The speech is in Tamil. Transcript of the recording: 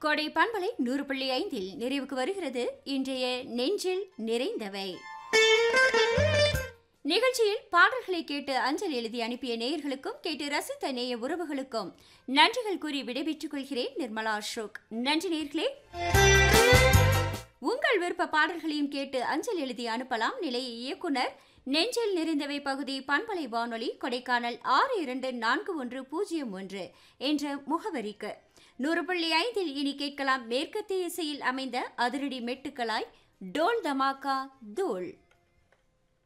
கோடை பண்பலை நூறு புள்ளி ஐந்தில் நிறைவுக்கு வருகிறது இன்றைய நெஞ்சில் நிறைந்தவை நிகழ்ச்சியில் பாடல்களை கேட்டு அஞ்சல் எழுதி அனுப்பிய நேயர்களுக்கும் கேட்டு ரசித்த நேய உறவுகளுக்கும் நன்றிகள் கூறி விடைபெற்றுக் கொள்கிறேன் நிர்மலா அசோக் நன்றி நேர்களே உங்கள் விருப்ப பாடல்களையும் கேட்டு அஞ்சல் எழுதி அனுப்பலாம் நிலைய இயக்குனர் நெஞ்சில் நிறைந்தவை பகுதி பண்பலை வானொலி கொடைக்கானல் ஆறு இரண்டு நான்கு ஒன்று பூஜ்ஜியம் ஒன்று என்ற முகவரிக்கு நூறு புள்ளி ஐந்தில் இனி கேட்கலாம் மேற்கத்திய இசையில் அமைந்த அதிரடி மெட்டுக்களாய் டோல் தமாக்கா தோல்